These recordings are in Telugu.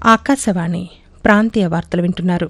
ఆకాశవాణి ప్రాంతీయ వార్తలు వింటున్నారు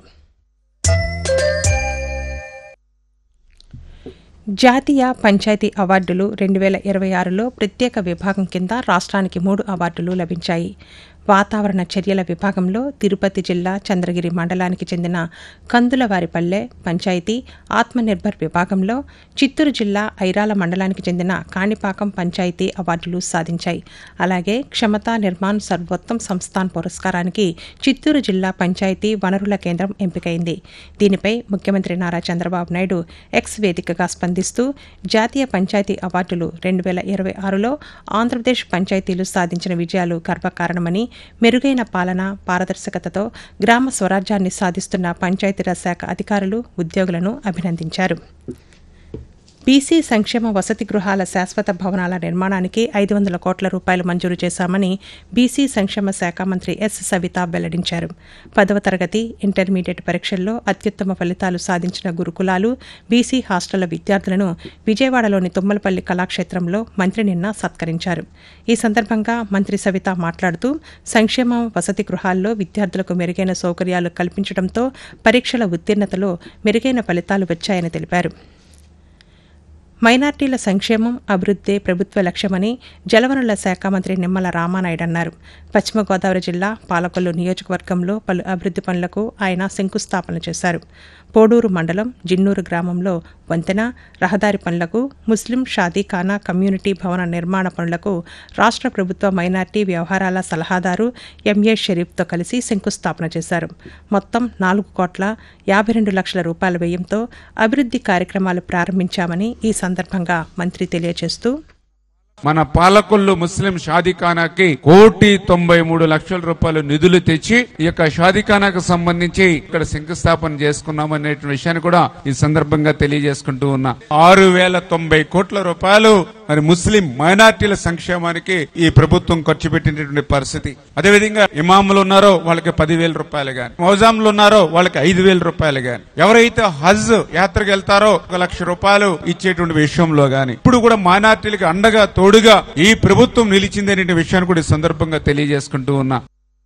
జాతీయ పంచాయతీ అవార్డులు రెండు వేల ఇరవై ఆరులో ప్రత్యేక విభాగం కింద రాష్ట్రానికి మూడు అవార్డులు లభించాయి వాతావరణ చర్యల విభాగంలో తిరుపతి జిల్లా చంద్రగిరి మండలానికి చెందిన కందులవారిపల్లె పంచాయతీ ఆత్మనిర్భర్ విభాగంలో చిత్తూరు జిల్లా ఐరాల మండలానికి చెందిన కాణిపాకం పంచాయతీ అవార్డులు సాధించాయి అలాగే క్షమతా నిర్మాణ్ సర్వోత్తమ్ సంస్థాన్ పురస్కారానికి చిత్తూరు జిల్లా పంచాయతీ వనరుల కేంద్రం ఎంపికైంది దీనిపై ముఖ్యమంత్రి నారా చంద్రబాబు నాయుడు ఎక్స్ వేదికగా స్పందిస్తూ జాతీయ పంచాయతీ అవార్డులు రెండు వేల ఇరవై ఆరులో ఆంధ్రప్రదేశ్ పంచాయతీలు సాధించిన విజయాలు గర్వకారణమని మెరుగైన పాలన పారదర్శకతతో గ్రామ స్వరాజ్యాన్ని సాధిస్తున్న పంచాయతీరాజ్ శాఖ అధికారులు ఉద్యోగులను అభినందించారు బీసీ సంక్షేమ వసతి గృహాల శాశ్వత భవనాల నిర్మాణానికి ఐదు వందల కోట్ల రూపాయలు మంజూరు చేశామని బీసీ సంక్షేమ శాఖ మంత్రి ఎస్ సవిత వెల్లడించారు పదవ తరగతి ఇంటర్మీడియట్ పరీక్షల్లో అత్యుత్తమ ఫలితాలు సాధించిన గురుకులాలు బీసీ హాస్టళ్ల విద్యార్థులను విజయవాడలోని తుమ్మలపల్లి కళాక్షేత్రంలో మంత్రి నిన్న సత్కరించారు ఈ సందర్భంగా మంత్రి సవిత మాట్లాడుతూ సంక్షేమ వసతి గృహాల్లో విద్యార్థులకు మెరుగైన సౌకర్యాలు కల్పించడంతో పరీక్షల ఉత్తీర్ణతలో మెరుగైన ఫలితాలు వచ్చాయని తెలిపారు మైనార్టీల సంక్షేమం అభివృద్దే ప్రభుత్వ లక్ష్యమని జలవనరుల శాఖ మంత్రి నిమ్మల రామానాయుడు అన్నారు పశ్చిమ గోదావరి జిల్లా పాలకొల్లు నియోజకవర్గంలో పలు అభివృద్ది పనులకు ఆయన శంకుస్థాపన చేశారు పోడూరు మండలం జిన్నూరు గ్రామంలో వంతెన రహదారి పనులకు ముస్లిం షాదీఖానా కమ్యూనిటీ భవన నిర్మాణ పనులకు రాష్ట్ర ప్రభుత్వ మైనార్టీ వ్యవహారాల సలహాదారు ఎంఏ షరీఫ్తో కలిసి శంకుస్థాపన చేశారు మొత్తం నాలుగు కోట్ల యాభై రెండు లక్షల రూపాయల వ్యయంతో అభివృద్ది కార్యక్రమాలు ప్రారంభించామని ఈ సందర్భంగా మంత్రి తెలియజేస్తూ మన పాలకొల్లు ముస్లిం షాదీఖానాకి కోటి తొంభై మూడు లక్షల రూపాయలు నిధులు తెచ్చి ఈ యొక్క షాదీఖానాకు సంబంధించి ఇక్కడ శంకుస్థాపన చేసుకున్నాం అనే విషయాన్ని కూడా ఈ సందర్భంగా తెలియజేసుకుంటూ ఉన్నా ఆరు వేల తొంభై కోట్ల రూపాయలు మరి ముస్లిం మైనార్టీల సంక్షేమానికి ఈ ప్రభుత్వం ఖర్చు పెట్టినటువంటి పరిస్థితి అదేవిధంగా ఇమాములు ఉన్నారో వాళ్ళకి పదివేల రూపాయలు గాని మౌజాంలు ఉన్నారో వాళ్ళకి ఐదు వేల రూపాయలు గాని ఎవరైతే హజ్ యాత్రకు వెళ్తారో ఒక లక్ష రూపాయలు ఇచ్చేటువంటి విషయంలో గాని ఇప్పుడు కూడా మైనార్టీలకు అండగా తోడుగా ఈ ప్రభుత్వం నిలిచిందనే విషయాన్ని కూడా ఈ సందర్భంగా తెలియజేసుకుంటూ ఉన్నా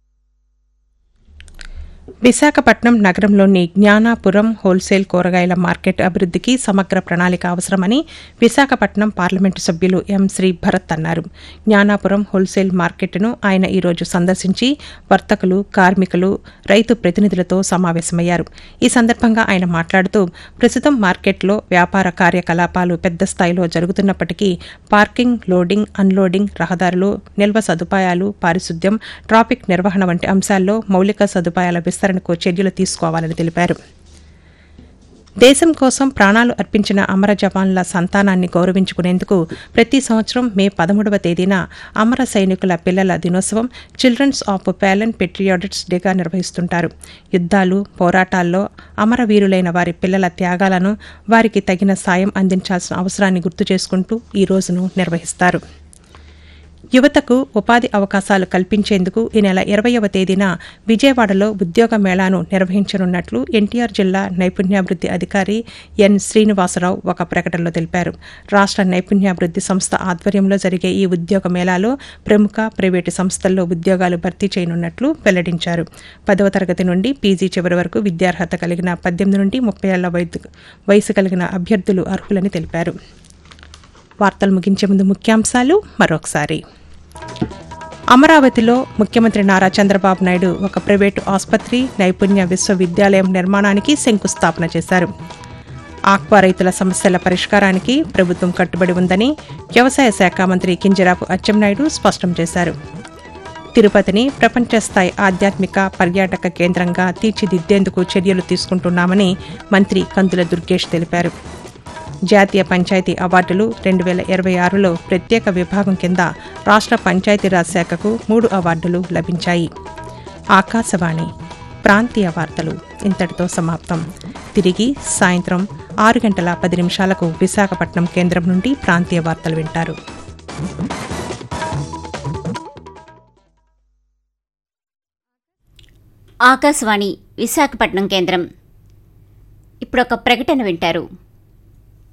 విశాఖపట్నం నగరంలోని జ్ఞానాపురం హోల్సేల్ కూరగాయల మార్కెట్ అభివృద్ధికి సమగ్ర ప్రణాళిక అవసరమని విశాఖపట్నం పార్లమెంటు సభ్యులు ఎం శ్రీ భరత్ అన్నారు జ్ఞానాపురం హోల్సేల్ మార్కెట్ను ఆయన ఈరోజు సందర్శించి వర్తకులు కార్మికులు రైతు ప్రతినిధులతో సమావేశమయ్యారు ఈ సందర్భంగా ఆయన మాట్లాడుతూ ప్రస్తుతం మార్కెట్లో వ్యాపార కార్యకలాపాలు పెద్ద స్థాయిలో జరుగుతున్నప్పటికీ పార్కింగ్ లోడింగ్ అన్లోడింగ్ రహదారులు నిల్వ సదుపాయాలు పారిశుద్ధ్యం ట్రాఫిక్ నిర్వహణ వంటి అంశాల్లో మౌలిక సదుపాయాల విస్తరణకు చర్యలు తీసుకోవాలని తెలిపారు దేశం కోసం ప్రాణాలు అర్పించిన అమర జవాన్ల సంతానాన్ని గౌరవించుకునేందుకు ప్రతి సంవత్సరం మే పదమూడవ తేదీన అమర సైనికుల పిల్లల దినోత్సవం చిల్డ్రన్స్ ఆఫ్ ప్యాలెన్ పెట్రియాటిక్స్ డేగా నిర్వహిస్తుంటారు యుద్ధాలు పోరాటాల్లో అమరవీరులైన వారి పిల్లల త్యాగాలను వారికి తగిన సాయం అందించాల్సిన అవసరాన్ని గుర్తు చేసుకుంటూ ఈ రోజును నిర్వహిస్తారు యువతకు ఉపాధి అవకాశాలు కల్పించేందుకు ఈ నెల ఇరవయవ తేదీన విజయవాడలో ఉద్యోగ మేళాను నిర్వహించనున్నట్లు ఎన్టీఆర్ జిల్లా నైపుణ్యాభివృద్ది అధికారి ఎన్ శ్రీనివాసరావు ఒక ప్రకటనలో తెలిపారు రాష్ట్ర నైపుణ్యాభివృద్ది సంస్థ ఆధ్వర్యంలో జరిగే ఈ ఉద్యోగ మేళాలో ప్రముఖ ప్రైవేటు సంస్థల్లో ఉద్యోగాలు భర్తీ చేయనున్నట్లు వెల్లడించారు పదవ తరగతి నుండి పీజీ చివరి వరకు విద్యార్హత కలిగిన పద్దెనిమిది నుండి ముప్పై ఏళ్ల వయసు కలిగిన అభ్యర్థులు అర్హులని తెలిపారు వార్తలు ముగించే ముందు ముఖ్యాంశాలు మరొకసారి అమరావతిలో ముఖ్యమంత్రి నారా చంద్రబాబు నాయుడు ఒక ప్రైవేటు ఆసుపత్రి నైపుణ్య విశ్వవిద్యాలయం నిర్మాణానికి శంకుస్థాపన చేశారు ఆక్వా రైతుల సమస్యల పరిష్కారానికి ప్రభుత్వం కట్టుబడి ఉందని వ్యవసాయ శాఖ మంత్రి కింజరాపు అచ్చెన్నాయుడు స్పష్టం చేశారు తిరుపతిని ప్రపంచ స్థాయి ఆధ్యాత్మిక పర్యాటక కేంద్రంగా తీర్చిదిద్దేందుకు చర్యలు తీసుకుంటున్నామని మంత్రి కందుల దుర్గేష్ తెలిపారు జాతీయ పంచాయతీ అవార్డులు రెండు వేల ఇరవై ఆరులో ప్రత్యేక విభాగం కింద రాష్ట్ర పంచాయతీరాజ్ శాఖకు మూడు అవార్డులు లభించాయి ఆకాశవాణి ప్రాంతీయ వార్తలు ఇంతటితో సమాప్తం తిరిగి సాయంత్రం ఆరు గంటల పది నిమిషాలకు విశాఖపట్నం కేంద్రం నుండి ప్రాంతీయ వార్తలు వింటారు ఆకాశవాణి విశాఖపట్నం కేంద్రం ఇప్పుడు ఒక ప్రకటన వింటారు